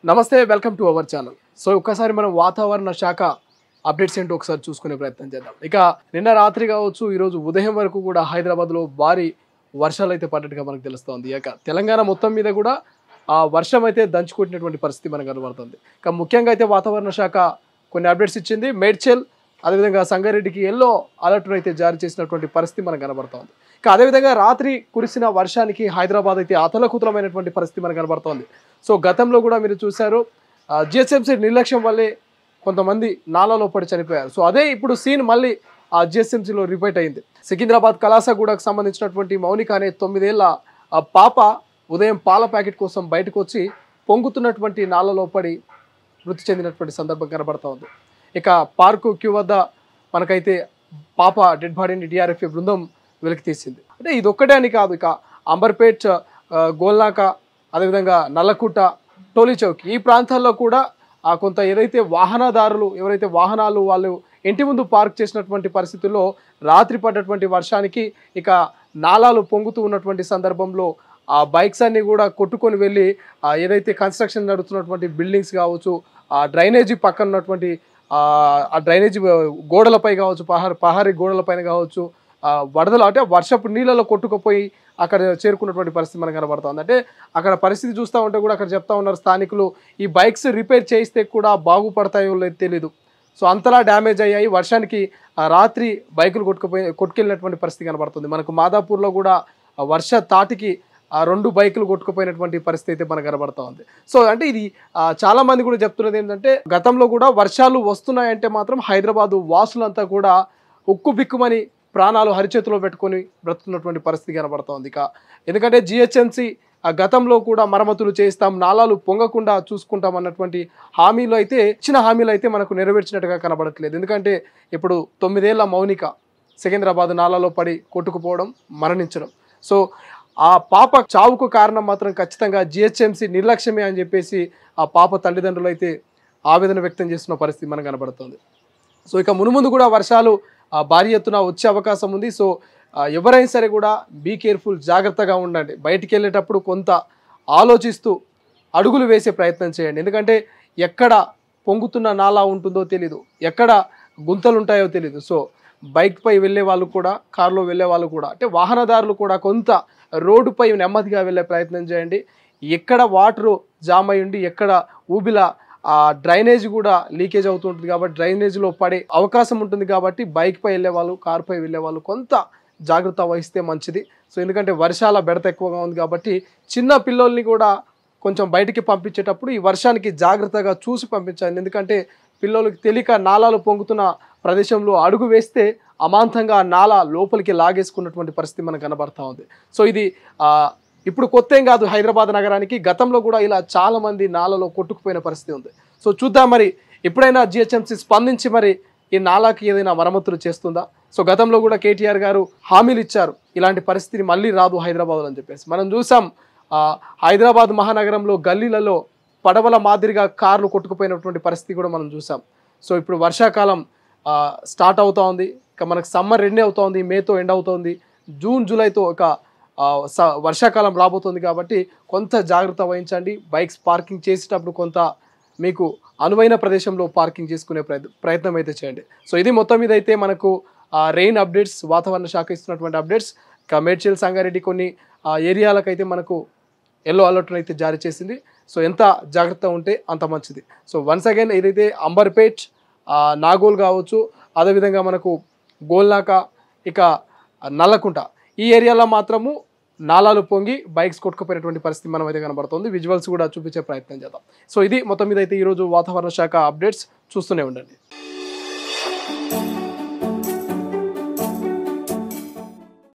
నమస్తే welcome to our channel so ఒక్కసారి మనం వాతావరణ శాఖ అప్డేట్స్ ఏంటో ఒకసారి చూసుకునే ప్రయత్నం చేద్దాం ఇక నిన్న రాత్రి కావచ్చు ఈరోజు ఉదయం వరకు కూడా హైదరాబాద్లో భారీ వర్షాలు అయితే పడ్డట్టుగా మనకు తెలుస్తోంది ఇక తెలంగాణ మొత్తం మీద కూడా ఆ వర్షం అయితే దంచుకొట్టినటువంటి పరిస్థితి మనకు కనబడుతుంది ఇక ముఖ్యంగా అయితే వాతావరణ శాఖ కొన్ని అప్డేట్స్ ఇచ్చింది మేడ్చల్ అదేవిధంగా సంగారెడ్డికి ఎల్లో అలర్ట్ అయితే జారీ చేసినటువంటి పరిస్థితి మనకు కనబడుతోంది ఇక అదేవిధంగా రాత్రి కురిసిన వర్షానికి హైదరాబాద్ అయితే అతలకుతలమైనటువంటి పరిస్థితి మనకు కనబడుతోంది సో గతంలో కూడా మీరు చూశారు జిహెచ్ఎంసీ నిర్లక్ష్యం వల్లే కొంతమంది నాలలో పడి చనిపోయారు సో అదే ఇప్పుడు సీన్ మళ్ళీ ఆ జిహెచ్ఎంసీలో రిపీట్ అయింది సికింద్రాబాద్ కళాసగూడకు సంబంధించినటువంటి మౌనిక అనే తొమ్మిదేళ్ల ఆ పాప ఉదయం పాల ప్యాకెట్ కోసం బయటకు వచ్చి పొంగుతున్నటువంటి నాలలో పడి మృతి చెందినటువంటి సందర్భం కనబడతా ఉంది ఇక పార్కు క్యూ వద్ద మనకైతే పాప డెడ్ బాడీని డిఆర్ఎఫ్ బృందం వెలికి తీసింది అంటే ఇది ఒక్కటే అని కాదు ఇక అంబర్పేట్ ఆ, గోల్నాక అదేవిధంగా నల్లకుట్ట టోలీ చౌక్ ఈ ప్రాంతాల్లో కూడా ఆ కొంత ఏదైతే వాహనదారులు ఎవరైతే వాహనాలు వాళ్ళు ఇంటి ముందు పార్క్ చేసినటువంటి పరిస్థితుల్లో రాత్రి పడ్డటువంటి వర్షానికి ఇక నాలాలు పొంగుతూ ఉన్నటువంటి సందర్భంలో ఆ బైక్స్ అన్ని కూడా కొట్టుకొని వెళ్ళి ఆ ఏదైతే కన్స్ట్రక్షన్ నడుస్తున్నటువంటి బిల్డింగ్స్ కావచ్చు ఆ డ్రైనేజీ పక్కన ఉన్నటువంటి ఆ ఆ డ్రైనేజీ గోడలపై కావచ్చు పహారి పహారీ గోడలపైన కావచ్చు ఆ వరదలు అంటే వర్షపు నీళ్ళలో కొట్టుకుపోయి అక్కడ చేరుకున్నటువంటి పరిస్థితి మనకు కనబడుతుంది అంటే అక్కడ పరిస్థితి చూస్తూ ఉంటే కూడా అక్కడ చెప్తా ఉన్నారు స్థానికులు ఈ బైక్స్ రిపేర్ చేయిస్తే కూడా బాగుపడతాయో లేదు తెలియదు సో అంతలా డ్యామేజ్ అయ్యాయి వర్షానికి ఆ రాత్రి బైకులు కొట్టుకుపోయి కొట్టుకెళ్ళినటువంటి పరిస్థితి కనబడుతుంది మనకు మాదాపూర్లో కూడా ఆ వర్ష తాటికి ఆ రెండు బైకులు కొట్టుకుపోయినటువంటి పరిస్థితి అయితే మనకు కనబడతా ఉంది సో అంటే ఇది ఆ, చాలా మంది కూడా చెప్తున్నది ఏంటంటే గతంలో కూడా వర్షాలు వస్తున్నాయంటే మాత్రం హైదరాబాదు వాసులంతా కూడా ఉక్కు బిక్కుమని ప్రాణాలు హరిచేతిలో పెట్టుకొని బ్రతుకున్నటువంటి పరిస్థితి కనబడుతోంది ఇక ఎందుకంటే జిహెచ్ఎంసి ఆ గతంలో కూడా మరమ్మతులు చేయిస్తాం నాలాలు పొంగకుండా చూసుకుంటాం అన్నటువంటి హామీలు అయితే ఇచ్చిన హామీలు అయితే మనకు నెరవేర్చినట్టుగా కనబడట్లేదు ఎందుకంటే ఇప్పుడు తొమ్మిదేళ్ల మౌనిక సికింద్రాబాద్ నాలాలో పడి కొట్టుకుపోవడం మరణించడం సో ఆ పాప చావుకు కారణం మాత్రం ఖచ్చితంగా జిహెచ్ఎంసి నిర్లక్ష్యమే అని చెప్పేసి ఆ పాప తల్లిదండ్రులు అయితే ఆవేదన వ్యక్తం చేస్తున్న పరిస్థితి మనకు కనబడుతుంది సో ఇక మునుముందు కూడా వర్షాలు ఆ, భారీ ఎత్తున వచ్చే అవకాశం ఉంది సో ఆ, ఎవరైనా సరే కూడా బీ కేర్ఫుల్ జాగ్రత్తగా ఉండండి బయటికి వెళ్ళేటప్పుడు కొంత ఆలోచిస్తూ అడుగులు వేసే ప్రయత్నం చేయండి ఎందుకంటే ఎక్కడ పొంగుతున్న నాలా ఉంటుందో తెలీదు ఎక్కడ గుంతలు ఉంటాయో తెలీదు సో బైక్పై వెళ్ళే వాళ్ళు కూడా కారులో వెళ్ళే వాళ్ళు కూడా అంటే వాహనదారులు కూడా కొంత రోడ్డుపై నెమ్మదిగా వెళ్ళే ప్రయత్నం చేయండి ఎక్కడ వాటరు జామ్ అయి ఉండి ఎక్కడ ఊబిలా ఆ డ్రైనేజ్ కూడా లీకేజ్ అవుతుంటుంది కాబట్టి డ్రైనేజ్లో పడే అవకాశం ఉంటుంది కాబట్టి బైక్పై వెళ్ళే వాళ్ళు కారుపై వెళ్ళే వాళ్ళు కొంత జాగ్రత్త వహిస్తే మంచిది సో ఎందుకంటే వర్షాల బెడత ఎక్కువగా ఉంది కాబట్టి చిన్న పిల్లల్ని కూడా కొంచెం బయటికి పంపించేటప్పుడు ఈ వర్షానికి జాగ్రత్తగా చూసి పంపించాలి ఎందుకంటే పిల్లలకి తెలియక నాలాలు పొంగుతున్న ప్రదేశంలో అడుగు వేస్తే అమాంతంగా ఆ నాల లోపలికి లాగేసుకున్నటువంటి పరిస్థితి మనకు కనబడతా ఉంది సో ఇది ఆ, ఇప్పుడు కొత్త ఏం కాదు హైదరాబాద్ నగరానికి గతంలో కూడా ఇలా చాలా మంది నాలలో కొట్టుకుపోయిన పరిస్థితి ఉంది సో చూద్దాం మరి ఎప్పుడైనా జిహెచ్ఎంసీ స్పందించి మరి ఈ నాలాకి ఏదైనా మరమ్మతులు చేస్తుందా సో గతంలో కూడా కేటీఆర్ గారు హామీలు ఇచ్చారు ఇలాంటి పరిస్థితి మళ్ళీ రాదు హైదరాబాద్ అని చెప్పేసి మనం చూసాం ఆ, హైదరాబాద్ మహానగరంలో గల్లీలలో పడవల మాదిరిగా కార్లు కొట్టుకుపోయినటువంటి పరిస్థితి కూడా మనం చూసాం సో ఇప్పుడు వర్షాకాలం ఆ, స్టార్ట్ అవుతా ఉంది ఇక మనకు సమ్మర్ ఎండ్ అవుతా ఉంది మేతో ఎండ్ అవుతోంది జూన్ జూలైతో ఒక ఆ, స- వర్షాకాలం రాబోతుంది కాబట్టి కొంత జాగ్రత్త వహించండి బైక్స్ పార్కింగ్ చేసేటప్పుడు కొంత మీకు అనువైన ప్రదేశంలో పార్కింగ్ చేసుకునే ప్రయత్ ప్రయత్నం అయితే చేయండి సో ఇది మొత్తం మీద అయితే మనకు రెయిన్ అప్డేట్స్ వాతావరణ శాఖ ఇస్తున్నటువంటి అప్డేట్స్ ఇక మేడ్చల్ సంగారెడ్డి కొన్ని ఆ, ఏరియాలకైతే మనకు ఎల్లో అలర్ట్ అయితే జారీ చేసింది సో ఎంత జాగ్రత్త ఉంటే అంత మంచిది సో వన్స్ అగైన్ ఏదైతే అంబర్పేట్ ఆ, నాగోల్ కావచ్చు అదేవిధంగా మనకు గోల్నాక ఇక నల్లకుంట ఈ ఏరియాలో మాత్రము నాలాలు పొంగి బైక్స్ కొట్టుకుపోయినటువంటి పరిస్థితి మనం అయితే కనబడుతుంది విజువల్స్ కూడా చూపించే ప్రయత్నం చేద్దాం సో ఇది మొత్తం మీద అయితే ఈరోజు వాతావరణ శాఖ అప్డేట్స్ చూస్తూనే ఉండండి